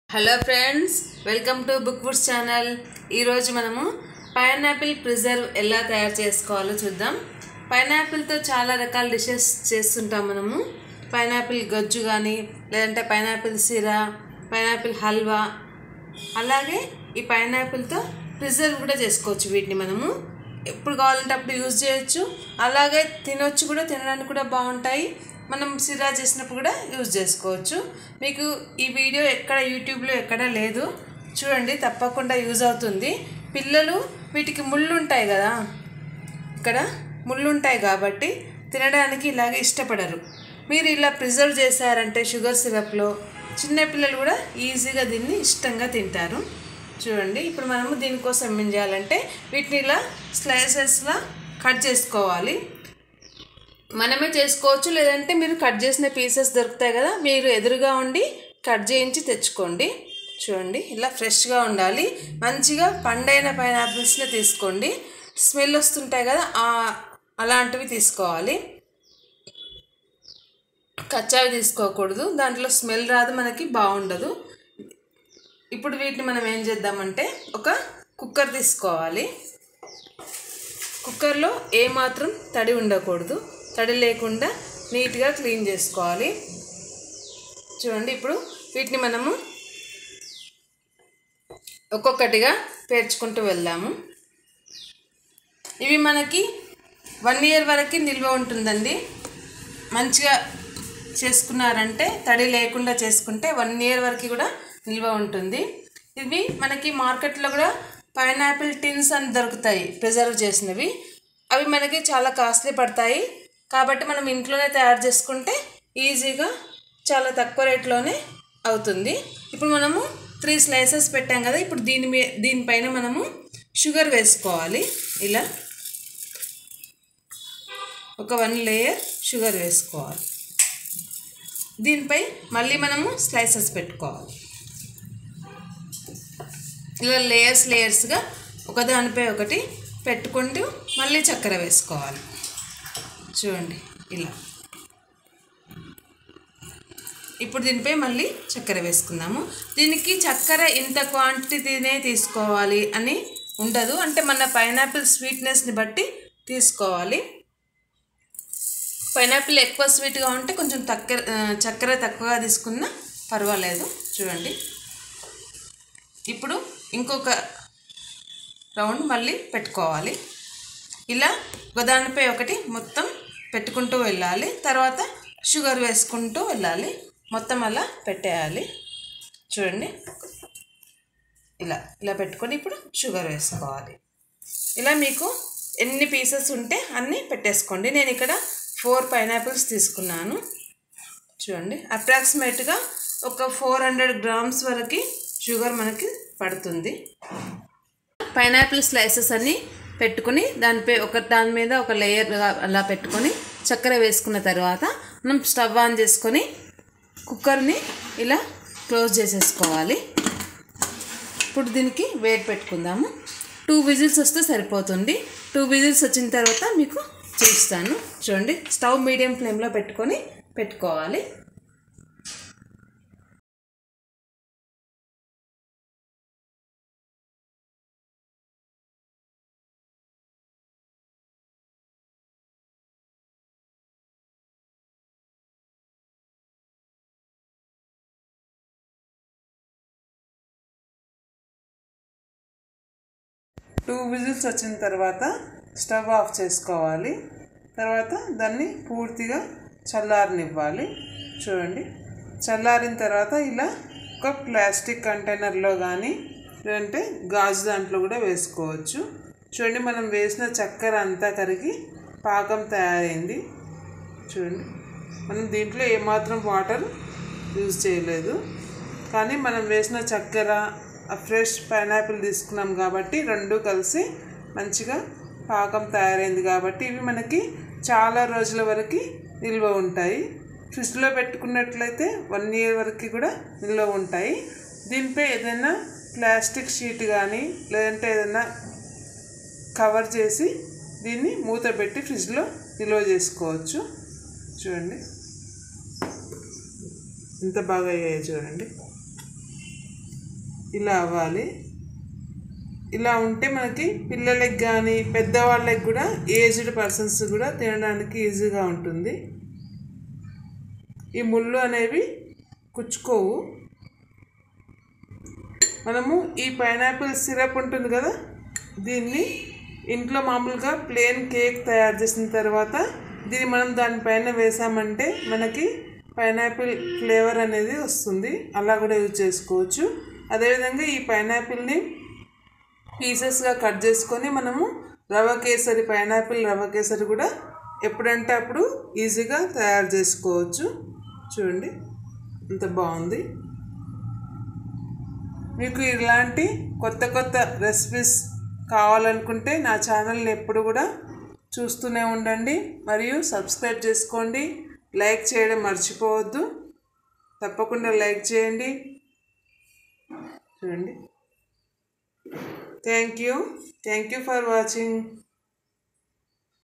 hello friends welcome to book foods channel ఈరోజు మనము pineapple preserve ఎలా తయారు చేసుకోవాలో చూద్దాం పైనాపిల్తో చాలా రకాల డిషెస్ చేస్తుంటాం మనము పైనాపిల్ గజ్జు కానీ లేదంటే పైనాపిల్ సిరా పైనాపిల్ హల్వా అలాగే ఈ పైనాపిల్తో ప్రిజర్వ్ కూడా చేసుకోవచ్చు వీటిని మనము ఎప్పుడు కావాలంటే అప్పుడు యూజ్ చేయొచ్చు అలాగే తినొచ్చు కూడా తినడానికి కూడా బాగుంటాయి మనం సిరా చేసినప్పుడు కూడా యూజ్ చేసుకోవచ్చు మీకు ఈ వీడియో ఎక్కడ యూట్యూబ్లో ఎక్కడ లేదు చూడండి తప్పకుండా యూజ్ అవుతుంది పిల్లలు వీటికి ముళ్ళు ఉంటాయి కదా ఇక్కడ ముళ్ళు ఉంటాయి కాబట్టి తినడానికి ఇలాగే ఇష్టపడరు మీరు ఇలా ప్రిజర్వ్ చేశారంటే షుగర్ సిరప్లో చిన్నపిల్లలు కూడా ఈజీగా దీన్ని ఇష్టంగా తింటారు చూడండి ఇప్పుడు మనము దీనికోసం ఏం చేయాలంటే వీటిని ఇలా స్లైసెస్లా కట్ చేసుకోవాలి మనమే చేసుకోవచ్చు లేదంటే మీరు కట్ చేసిన పీసెస్ దొరుకుతాయి కదా మీరు ఎదురుగా ఉండి కట్ చేయించి తెచ్చుకోండి చూడండి ఇలా ఫ్రెష్గా ఉండాలి మంచిగా పండైన పైనాపిల్స్ని తీసుకోండి స్మెల్ వస్తుంటాయి కదా అలాంటివి తీసుకోవాలి కచ్చావి తీసుకోకూడదు దాంట్లో స్మెల్ రాదు మనకి బాగుండదు ఇప్పుడు వీటిని మనం ఏం చేద్దామంటే ఒక కుక్కర్ తీసుకోవాలి కుక్కర్లో ఏమాత్రం తడి ఉండకూడదు తడి లేకుండా నీట్గా క్లీన్ చేసుకోవాలి చూడండి ఇప్పుడు వీటిని మనము ఒక్కొక్కటిగా పేర్చుకుంటూ వెళ్దాము ఇవి మనకి వన్ ఇయర్ వరకు నిల్వ ఉంటుందండి మంచిగా చేసుకున్నారంటే తడి లేకుండా చేసుకుంటే వన్ ఇయర్ వరకు కూడా నిల్వ ఉంటుంది ఇవి మనకి మార్కెట్లో కూడా పైనాపిల్ టిన్స్ అని దొరుకుతాయి ప్రిజర్వ్ చేసినవి అవి మనకి చాలా కాస్ట్లీ పడతాయి కాబట్టి మనం ఇంట్లోనే తయారు చేసుకుంటే ఈజీగా చాలా తక్కువ రేట్లోనే అవుతుంది ఇప్పుడు మనము త్రీ స్లైసెస్ పెట్టాం కదా ఇప్పుడు దీని మీ దీనిపైన మనము షుగర్ వేసుకోవాలి ఇలా ఒక వన్ లేయర్ షుగర్ వేసుకోవాలి దీనిపై మళ్ళీ మనము స్లైసెస్ పెట్టుకోవాలి ఇలా లేయర్స్ లేయర్స్గా ఒకదానిపై ఒకటి పెట్టుకుంటూ మళ్ళీ చక్కెర వేసుకోవాలి చూడండి ఇలా ఇప్పుడు దీనిపై మళ్ళీ చక్కెర వేసుకుందాము దీనికి చక్కెర ఇంత క్వాంటిటీనే తీసుకోవాలి అని ఉండదు అంటే మన పైనాపిల్ స్వీట్నెస్ని బట్టి తీసుకోవాలి పైనాపిల్ ఎక్కువ స్వీట్గా ఉంటే కొంచెం తక్కువ చక్కెర తక్కువగా తీసుకున్నా పర్వాలేదు చూడండి ఇప్పుడు ఇంకొక రౌండ్ మళ్ళీ పెట్టుకోవాలి ఇలా ఒకదానిపై ఒకటి మొత్తం పెట్టుకుంటూ వెళ్ళాలి తర్వాత షుగర్ వేసుకుంటూ వెళ్ళాలి మొత్తం అలా పెట్టేయాలి చూడండి ఇలా ఇలా పెట్టుకొని ఇప్పుడు షుగర్ వేసుకోవాలి ఇలా మీకు ఎన్ని పీసెస్ ఉంటే అన్నీ పెట్టేసుకోండి నేను ఇక్కడ ఫోర్ పైనాపిల్స్ తీసుకున్నాను చూడండి అప్రాక్సిమేట్గా ఒక ఫోర్ హండ్రెడ్ గ్రామ్స్ వరకు షుగర్ మనకి పడుతుంది పైనాపిల్ స్లైసెస్ అన్నీ పెట్టుకుని దానిపై ఒక దాని మీద ఒక లేయర్ అలా పెట్టుకొని చక్కెర వేసుకున్న తర్వాత మనం స్టవ్ ఆన్ చేసుకొని కుక్కర్ని ఇలా క్లోజ్ చేసేసుకోవాలి ఇప్పుడు దీనికి వేడి పెట్టుకుందాము టూ విజిల్స్ వస్తే సరిపోతుంది టూ విజిల్స్ వచ్చిన తర్వాత మీకు చూస్తాను చూడండి స్టవ్ మీడియం ఫ్లేమ్లో పెట్టుకొని పెట్టుకోవాలి టూ విజిల్స్ వచ్చిన తర్వాత స్టవ్ ఆఫ్ చేసుకోవాలి తర్వాత దాన్ని పూర్తిగా చల్లారనివ్వాలి చూడండి చల్లారిన తర్వాత ఇలా ఒక ప్లాస్టిక్ కంటైనర్లో కానీ లేదంటే గాజు దాంట్లో కూడా వేసుకోవచ్చు చూడండి మనం వేసిన చక్కెర అంతా కరిగి పాకం తయారైంది చూడండి మనం దీంట్లో ఏమాత్రం వాటర్ యూజ్ చేయలేదు కానీ మనం వేసిన చక్కెర ఫ్రెష్ పైనాపిల్ తీసుకున్నాం కాబట్టి రెండు కలిసి మంచిగా పాకం తయారైంది కాబట్టి ఇవి మనకి చాలా రోజుల వరకు నిల్వ ఉంటాయి ఫ్రిడ్జ్లో పెట్టుకున్నట్లయితే వన్ ఇయర్ వరకు కూడా నిల్వ ఉంటాయి దీనిపై ఏదైనా ప్లాస్టిక్ షీట్ కానీ లేదంటే ఏదైనా కవర్ చేసి దీన్ని మూత పెట్టి ఫ్రిడ్జ్లో నిల్వ చేసుకోవచ్చు చూడండి ఎంత బాగా అయ్యాయి చూడండి ఇలా అవ్వాలి ఇలా ఉంటే మనకి పిల్లలకి కానీ పెద్దవాళ్ళకి కూడా ఏజ్డ్ పర్సన్స్ కూడా తినడానికి ఈజీగా ఉంటుంది ఈ ముళ్ళు అనేవి కుచ్చుకోవు మనము ఈ పైనాపిల్ సిరప్ ఉంటుంది కదా దీన్ని ఇంట్లో మామూలుగా ప్లేన్ కేక్ తయారు చేసిన తర్వాత దీన్ని మనం దానిపైన వేసామంటే మనకి పైనాపిల్ ఫ్లేవర్ అనేది వస్తుంది అలా కూడా యూజ్ చేసుకోవచ్చు అదేవిధంగా ఈ పైనాపిల్ని పీసెస్గా కట్ చేసుకొని మనము రవ కేసరి పైనాపిల్ రవ కేసరి కూడా ఎప్పుడంటే అప్పుడు ఈజీగా తయారు చేసుకోవచ్చు చూడండి ఇంత బాగుంది మీకు ఇలాంటి కొత్త కొత్త రెసిపీస్ కావాలనుకుంటే నా ఛానల్ని ఎప్పుడు కూడా చూస్తూనే ఉండండి మరియు సబ్స్క్రైబ్ చేసుకోండి లైక్ చేయడం మర్చిపోవద్దు తప్పకుండా లైక్ చేయండి చూడండి thank you thank you for watching